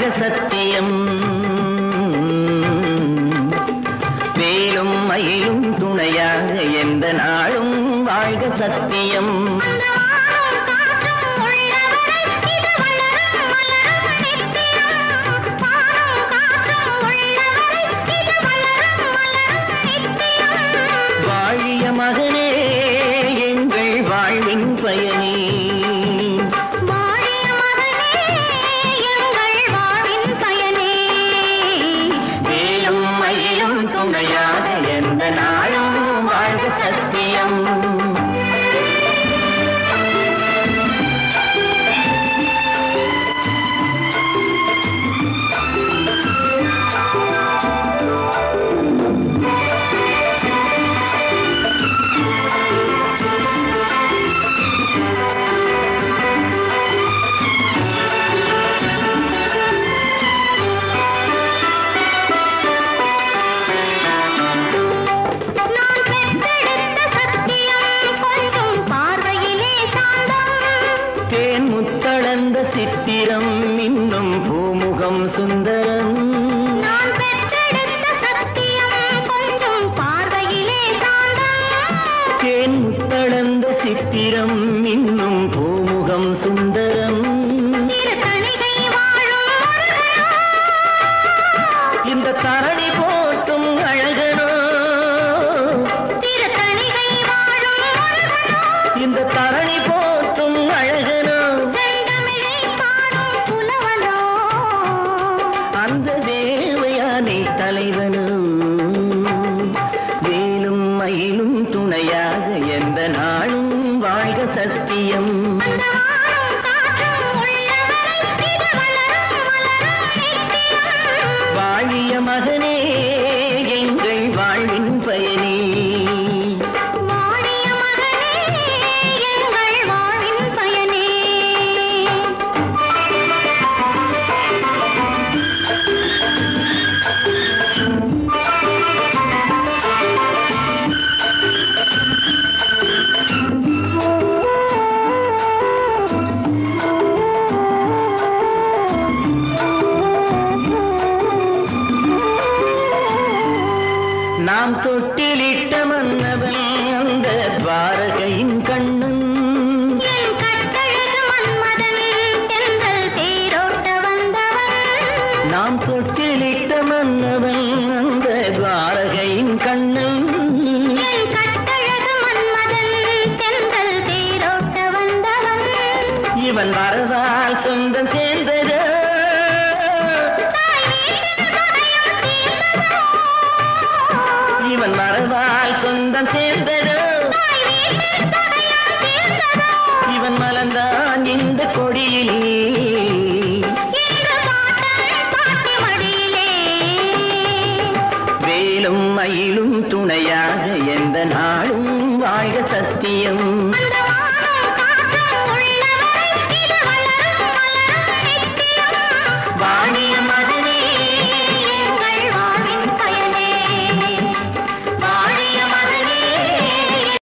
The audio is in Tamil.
சத்தியம் வேலும் மயிலும் துணையாக எந்த நாளும் வாழ்க சத்தியம் வாழிய மகனே எங்கள் வாழ்வின் பயனே வேலும் மயிலும் துணையாக எந்த நாளும் வாழ்க சத்தியம் தேன் முத்தளந்த சித்திரம் இன்னும் பூமுகம் சுந்தரம் தேன் முத்தளந்த சித்திரம் இன்னும் பூமுகம் சுந்தரம் இந்த தரணி போட்டும் அழகனோ இந்த தரணி போட்டும் அழகனோ அந்த தேவையானை தலைவனோ வேலும் மயிலும் துணையாக எந்த நாளும் வாழ்க சத்தியம் வாழிய மகனே எங்கள் வாழ்வின் பயனே நாம் தொட்டிலிட்ட மன்னவன் அந்த துவாரகையின் கண்ணன் நாம் தொட்டிலிட்ட மன்னவன் அந்த துவாரகையின் கண்ணன் இவன் வரதால் சொந்தம் சேர்ந்தது இவன் வரதால் சொந்தம் சேர்ந்தது இவன் மலர்ந்தான் இந்த கொடியிலே வேலும் மயிலும் துணையாக எந்த நாளும் வாழ்க சத்தியம்